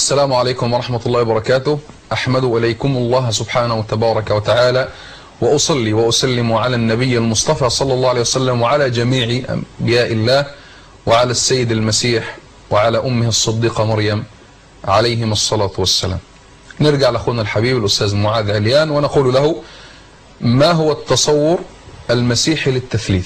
السلام عليكم ورحمة الله وبركاته أحمد إليكم الله سبحانه وتبارك وتعالى وأصلي وأسلم على النبي المصطفى صلى الله عليه وسلم وعلى جميع أنبياء الله وعلى السيد المسيح وعلى أمه الصديقة مريم عليهم الصلاة والسلام نرجع لأخونا الحبيب الأستاذ معاذ عليان ونقول له ما هو التصور المسيحي للتثليث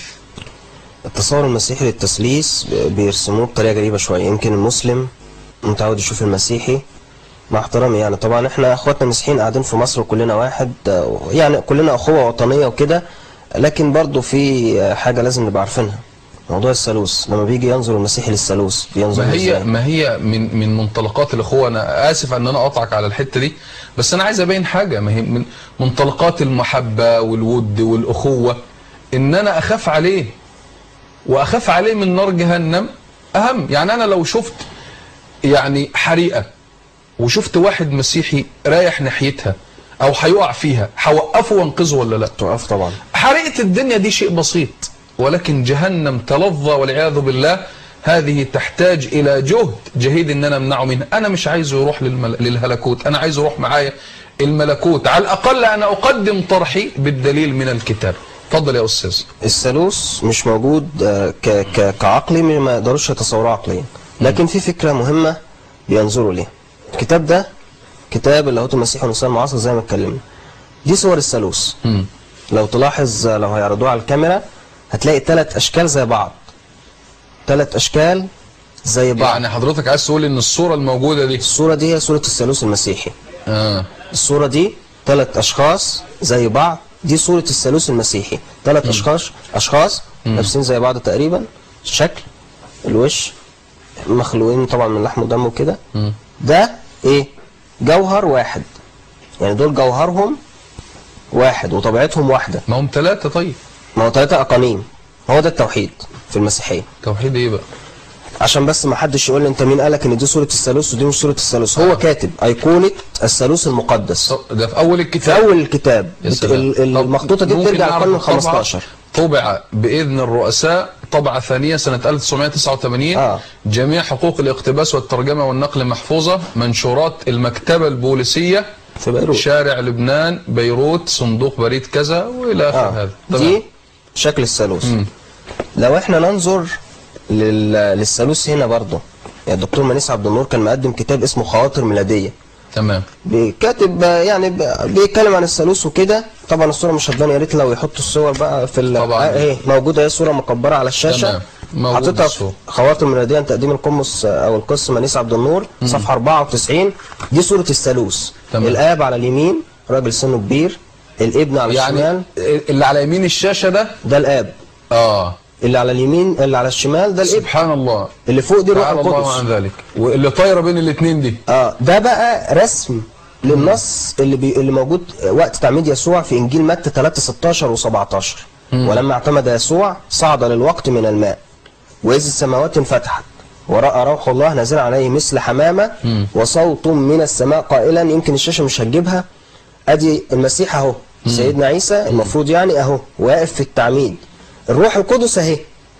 التصور المسيحي للتثليث بيرسموه بطريقه غريبه شويه يمكن المسلم متعود يشوف المسيحي مع احترامي يعني طبعا احنا اخواتنا المسيحيين قاعدين في مصر وكلنا واحد آه، يعني كلنا اخوه وطنيه وكده لكن برضه في آه، حاجه لازم نبقى عارفينها موضوع الثالوث لما بيجي ينظر المسيحي للثالوث بينظر ما هي ازاي ما هي من من منطلقات الاخوه انا اسف ان انا اقطعك على الحته دي بس انا عايز ابين حاجه ما هي من منطلقات المحبه والود والاخوه ان انا اخاف عليه واخاف عليه من نار جهنم اهم يعني انا لو شفت يعني حريقه وشفت واحد مسيحي رايح ناحيتها او هيقع فيها هوقفه وانقذه ولا لا توقف طبعا حريقة الدنيا دي شيء بسيط ولكن جهنم تلظى والعياذ بالله هذه تحتاج إلى جهد جهيد إن أنا أمنعه منها أنا مش عايزه يروح للمل... للهلكوت أنا عايزه يروح معايا الملكوت على الأقل أنا أقدم طرحي بالدليل من الكتاب اتفضل يا أستاذ الثالوث مش موجود آه، ك ك كعقلي ما يقدروش يتصوروه عقليا لكن في فكره مهمه بينظروا ليها الكتاب ده كتاب اللاهوت المسيحي والانسان المعاصر زي ما اتكلمنا دي صور الثالوث مم. لو تلاحظ آه، لو هيعرضوها على الكاميرا هتلاقي ثلاث اشكال زي بعض ثلاث اشكال زي بعض يعني حضرتك عايز تقول إن الصورة الموجودة دي الصوره دي هي صوره الثالوث المسيحي آه. الصورة دي ثلاث أشخاص زي بعض دي صورة الثالوث المسيحي ثلاث أشخاص أشخاص لابسين زي بعض تقريبا الشكل الوش مخلوقين طبعا من لحم ودم وكده مم. ده إيه جوهر واحد يعني دول جوهرهم واحد وطبيعتهم واحدة ما هم ثلاثة طيب ما هو ثلاثة أقانيم هو ده التوحيد في المسيحية توحيد إيه بقى عشان بس ما حدش يقول لي انت مين قالك ان دي صورة الثالوث ودي مش صورة الثالوث هو كاتب أيقونة الثالوث المقدس ده في أول في الكتاب اول الكتاب يا بت... سلام. ال- طب المخطوطه دي ممكن بترجع نعرف للقرن ال الطبعة؟ 15 طبع بإذن الرؤساء طبعة ثانية سنة 1989 آه. جميع حقوق الاقتباس والترجمة والنقل محفوظة منشورات المكتبة البوليسية في بيروت شارع لبنان بيروت صندوق بريد كذا وإلى آخر اه هذا دي شكل الثالوث مم. لو احنا ننظر لل... للثالوث هنا برضه يعني الدكتور منيس عبد النور كان مقدم كتاب اسمه خواطر ميلاديه تمام كاتب يعني ب- بيتكلم عن الثالوث وكده طبعا الصوره مش هتبان يا ريت لو يحطوا الصور بقى في ال... طبعاً. آه ايه موجوده هي صوره مكبره على الشاشه تمام. موجود حاططها الصورة. في خواطر ميلاديه تقديم القمص او القس منيس عبد النور صفحه 94 دي صوره الثالوث تمام. الاب على اليمين راجل سنه كبير الابن على يعني الشمال اللي على يمين الشاشة ده ده الاب آه اللي على اليمين اللي على الشمال ده الابن سبحان الله اللي فوق دي روح تعالى الله عن القدس ذلك واللي طايرة بين الاثنين دي اه ده بقى رسم للنص اللي بي اللي موجود وقت تعميد يسوع في انجيل متى 3 16 و17 ولما اعتمد يسوع صعد للوقت من الماء واذ السماوات انفتحت وراى روح الله نازلا عليه مثل حمامه وصوت من السماء قائلا يمكن الشاشه مش هتجيبها ادي المسيح اهو سيدنا عيسى المفروض يعني اهو واقف في التعميد الروح القدس اهي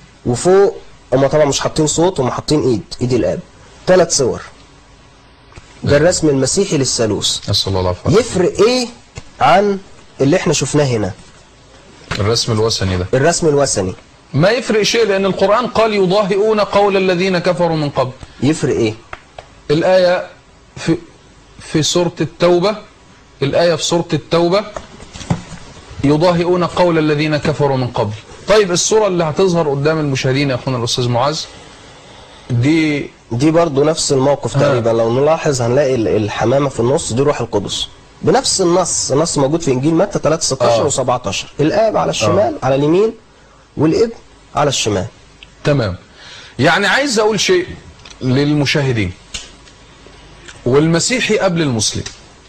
وفوق هم طبعا مش حاطين صوت هم حاطين ايد ايد الاب ثلاث صور ده الرسم المسيحي للثالوث نسأل الله العافية يفرق ايه عن اللي احنا شفناه هنا الرسم الوثني ده الرسم الوثني ما يفرق شيء لأن القرآن قال يضاهئون قول الذين كفروا من قبل يفرق ايه الآية في في سورة التوبة الآية في سورة التوبة يضاهئون قول الذين كفروا من قبل طيب الصورة اللي هتظهر قدام المشاهدين يا أخونا الأستاذ معاذ دي دي برضو نفس الموقف ها. تقريبا لو نلاحظ هنلاقي ال- الحمامه في النص دي روح القدس بنفس النص النص موجود في انجيل متى 3 16 و17 الاب على الشمال على اليمين والابن على الشمال تمام يعني عايز أقول شيء للمشاهدين والمسيحي قبل المسلم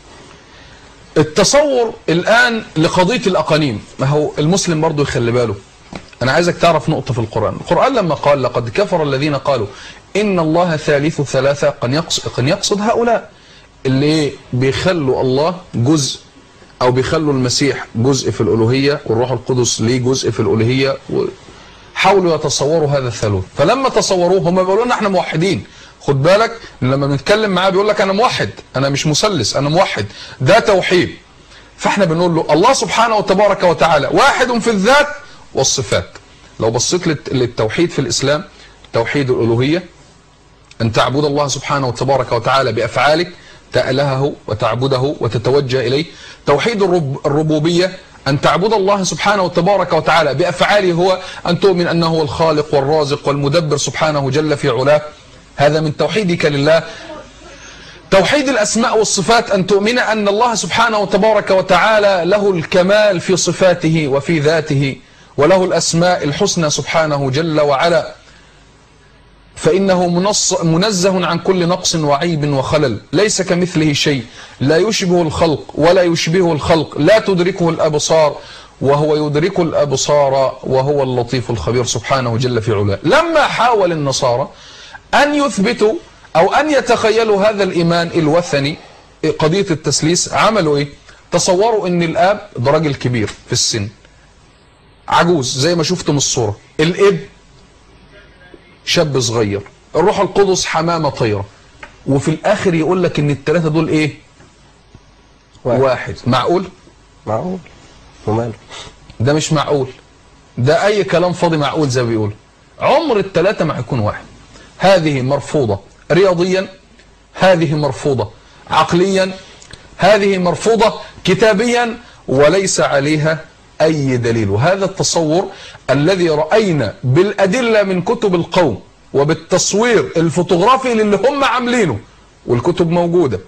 التصور الآن لقضية الأقانيم ما هو المسلم برضو يخلي باله أنا عايزك تعرف نقطة في القرآن القرآن لما قال لقد كفر الذين قالوا إن الله ثالث ثلاثة قد يقصد, قد يقصد هؤلاء اللي بيخلوا الله جزء أو بيخلوا المسيح جزء في الألوهية والروح القدس ليه جزء في الألوهية و... حاولوا يتصوروا هذا الثالوث فلما تصوروه هم بيقولوا لنا احنا موحدين خد بالك لما بنتكلم معاه بيقول لك انا موحد انا مش مثلث انا موحد ده توحيد فاحنا بنقول له الله سبحانه وتبارك وتعالى واحد في الذات والصفات لو بصيت للت- للتوحيد في الاسلام توحيد الالوهيه ان تعبد الله سبحانه وتبارك وتعالى بافعالك تالهه وتعبده وتتوجه اليه توحيد الرب الربوبيه ان تعبد الله سبحانه وتبارك وتعالى بافعاله هو ان تؤمن انه هو الخالق والرازق والمدبر سبحانه جل في علاه هذا من توحيدك لله توحيد الأسماء والصفات أن تؤمن أن الله سبحانه وتبارك وتعالى له الكمال في صفاته وفي ذاته وله الأسماء الحسنى سبحانه جل وعلا فإنه منص منزه عن كل نقص وعيب وخلل ليس كمثله شيء لا يشبه الخلق ولا يشبهه الخلق لا تدركه الأبصار وهو يدرك الأبصار وهو اللطيف الخبير سبحانه جل في علاه لما حاول النصارى أن يثبتوا أو أن يتخيلوا هذا الإيمان الوثني قضية التسليس عملوا إيه تصوروا أن الآب ده راجل كبير في السن عجوز زي ما شفتم الصورة الإب شاب صغير الروح القدس حمامة طيرة وفي الآخر يقول لك أن الثلاثة دول إيه واحد. واحد معقول معقول وماله ده مش معقول ده اي كلام فاضي معقول زي ما بيقول عمر الثلاثه ما هيكون واحد هذه مرفوضه رياضيا هذه مرفوضه عقليا هذه مرفوضه كتابيا وليس عليها اي دليل وهذا التصور الذي راينا بالادله من كتب القوم وبالتصوير الفوتوغرافي اللي هم عاملينه والكتب موجوده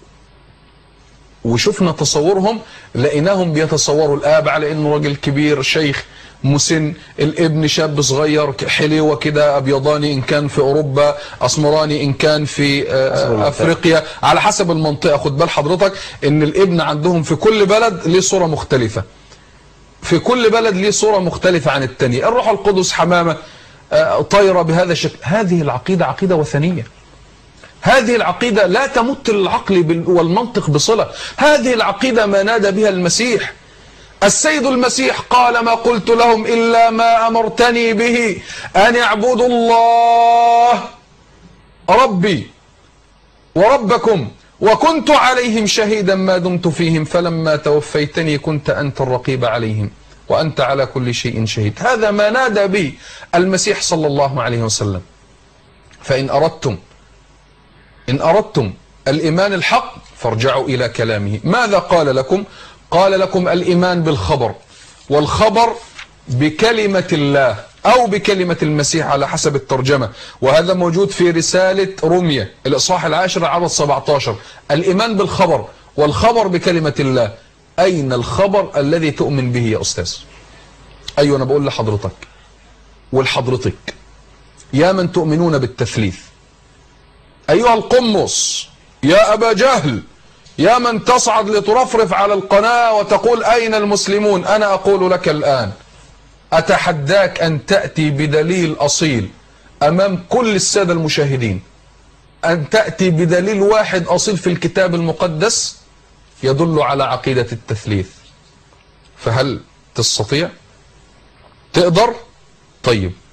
وشفنا تصورهم لقيناهم بيتصوروا الاب على انه راجل كبير شيخ مسن الابن شاب صغير حليوه كده ابيضاني ان كان في اوروبا اسمراني ان كان في آه، المنطقة. افريقيا على حسب المنطقه خد بال حضرتك ان الابن عندهم في كل بلد ليه صوره مختلفه في كل بلد ليه صوره مختلفه عن الثانيه الروح القدس حمامه آه، طايره بهذا الشكل هذه العقيده عقيده وثنيه هذه العقيدة لا تمت العقل بال- والمنطق بصلة هذه العقيدة ما نادى بها المسيح السيد المسيح قال ما قلت لهم إلا ما أمرتني به أن اعبدوا الله ربي وربكم وكنت عليهم شهيدا ما دمت فيهم فلما توفيتني كنت أنت الرقيب عليهم وأنت على كل شيء شهيد هذا ما نادى به المسيح صلى الله عليه وسلم فإن أردتم إن أردتم الإيمان الحق فارجعوا إلى كلامه ماذا قال لكم قال لكم الإيمان بالخبر والخبر بكلمة الله أو بكلمة المسيح على حسب الترجمة وهذا موجود في رسالة رومية الإصحاح العاشر عدد 17 الإيمان بالخبر والخبر بكلمة الله أين الخبر الذي تؤمن به يا أستاذ أيوة أنا بقول لحضرتك ولحضرتك يا من تؤمنون بالتثليث أيها القمص يا أبا جهل يا من تصعد لترفرف على القناة وتقول أين المسلمون أنا أقول لك الآن أتحداك أن تأتي بدليل أصيل أمام كل السادة المشاهدين أن تأتي بدليل واحد أصيل في الكتاب المقدس يدل على عقيدة التثليث فهل تستطيع تقدر طيب